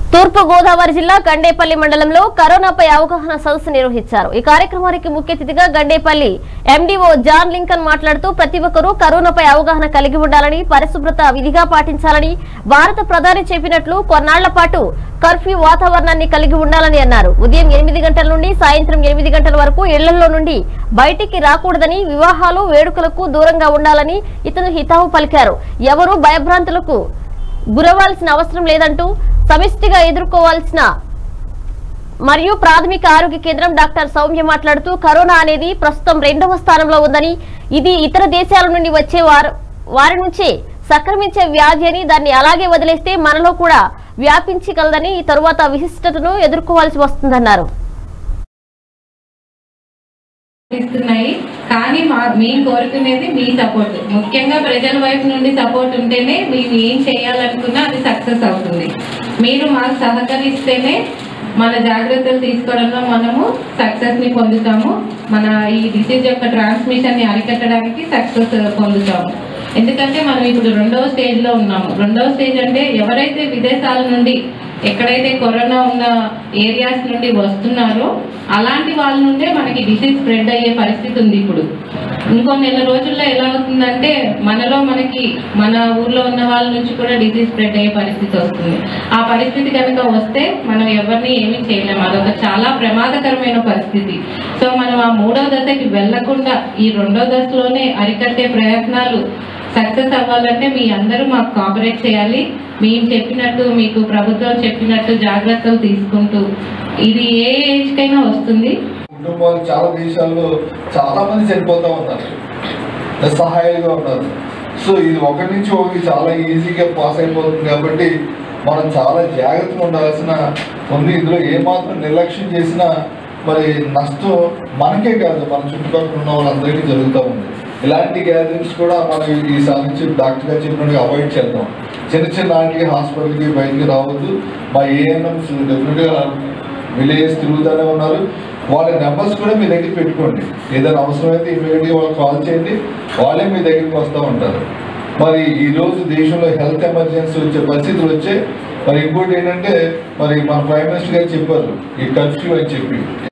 తూర్పు గోదావరి జిల్లా గండేపల్లి మండలంలో కరోనాపై అవగాహన సదస్సు నిర్వహించారు ఈ కార్యక్రమానికి ముఖ్య అతిథిగా గండేపల్లి ఎండీఓ జాన్ లింకన్ మాట్లాడుతూ ప్రతి ఒక్కరూ కరోనాపై అవగాహన కలిగి ఉండాలని పరిశుభ్రత విధిగా పాటించాలని భారత ప్రధాని చెప్పినట్లు కొన్నాళ్ల పాటు కర్ఫ్యూ వాతావరణాన్ని కలిగి ఉండాలని అన్నారు ఉదయం ఎనిమిది గంటల నుండి సాయంత్రం ఎనిమిది గంటల వరకు ఇళ్లలో నుండి బయటికి రాకూడదని వివాహాలు వేడుకలకు దూరంగా ఉండాలని ఇతను హితావు పలికారు ఎవరూ భయభ్రాంతులకు గురవాల్సిన అవసరం లేదంటూ సమిష్టిగా ఎదుర్కోవాల్సిన మరియు ప్రాథమిక ఆరోగ్య కేంద్రం డాక్టర్ సౌమ్య మాట్లాడుతూ కరోనా అనేది ప్రస్తుతం రెండవ స్థానంలో ఉందని ఇది ఇతర దేశాల నుండి వచ్చే వారు వారి నుంచే సంక్రమించే వ్యాధి అని దాన్ని అలాగే వదిలేస్తే మనలో కూడా వ్యాపించగలదని ఈ తరువాత విశిష్టతను ఎదుర్కోవాల్సి వస్తుందన్నారు ఇస్తున్నాయి కానీ మా మేము కోరుకునేది మీ సపోర్ట్ ముఖ్యంగా ప్రజల వైపు నుండి సపోర్ట్ ఉంటేనే మేము ఏం చేయాలనుకున్నా అది సక్సెస్ అవుతుంది మీరు మాకు సహకరిస్తేనే మన జాగ్రత్తలు తీసుకోవడంలో మనము సక్సెస్ ని పొందుతాము మన ఈ డిసీజ్ యొక్క ట్రాన్స్మిషన్ ని అరికట్టడానికి సక్సెస్ పొందుతాము ఎందుకంటే మనం ఇప్పుడు రెండవ స్టేజ్ లో ఉన్నాము రెండవ స్టేజ్ అంటే ఎవరైతే విదేశాల నుండి ఎక్కడైతే కరోనా ఉన్న ఏరియాస్ నుండి వస్తున్నారో అలాంటి వాళ్ళ నుండే మనకి డిసీజ్ స్ప్రెడ్ అయ్యే పరిస్థితి ఉంది ఇప్పుడు ఇంకో నెల రోజుల్లో ఎలా అవుతుందంటే మనలో మనకి మన ఊర్లో ఉన్న వాళ్ళ నుంచి కూడా డిసీజ్ స్ప్రెడ్ అయ్యే పరిస్థితి వస్తుంది ఆ పరిస్థితి కనుక వస్తే మనం ఎవరిని ఏమీ చేయలేము అదొక చాలా ప్రమాదకరమైన పరిస్థితి సో మనం ఆ మూడో దశకి వెళ్లకుండా ఈ రెండో దశలోనే అరికట్టే ప్రయత్నాలు సక్సెస్ అవ్వాలంటే మీ అందరూ మాకు కోఆపరేట్ చేయాలి మేము చెప్పినట్టు మీకు ప్రభుత్వం చెప్పినట్టు జాగ్రత్తలు తీసుకుంటూ ఇది ఏ ఏజ్ కైనా వస్తుంది కుటుంబాలు చాలా దేశాల్లో చాలా మంది చనిపోతూ ఉన్నారు నిస్సహాయాలుగా ఉన్నారు సో ఇది ఒకరి నుంచి ఒకరికి చాలా ఈజీగా పాస్ అయిపోతుంది కాబట్టి మనం చాలా జాగ్రత్తగా ఉండాల్సిన ఉంది ఇందులో ఏమాత్రం నిర్లక్ష్యం చేసినా మరి నష్టం మనకే కాదు మన చుట్టుపక్కల ఉన్న వాళ్ళందరికీ జరుగుతూ ఉంది ఇలాంటి గ్యాదరింగ్స్ కూడా మనం ఈసారి నుంచి డాక్టర్ గారు చెప్పినట్టుగా అవాయిడ్ చేద్దాం చిన్న చిన్న వాటికి హాస్పిటల్కి బయటికి రావద్దు మా ఏఎన్ఎంస్ డెఫినెట్గా విలేజ్ తిరుగుతూనే ఉన్నారు వాళ్ళ నెంబర్స్ కూడా మీ దగ్గర పెట్టుకోండి ఏదైనా అవసరమైతే ఇమీడియట్గా వాళ్ళకి కాల్ చేయండి వాళ్ళే మీ దగ్గరికి వస్తూ ఉంటారు మరి ఈ రోజు దేశంలో హెల్త్ ఎమర్జెన్సీ వచ్చే పరిస్థితులు వచ్చాయి మరి ఇంకోటి ఏంటంటే మరి మన ప్రైమ్ మినిస్టర్ గారు చెప్పారు ఈ కర్ఫ్యూ అని చెప్పి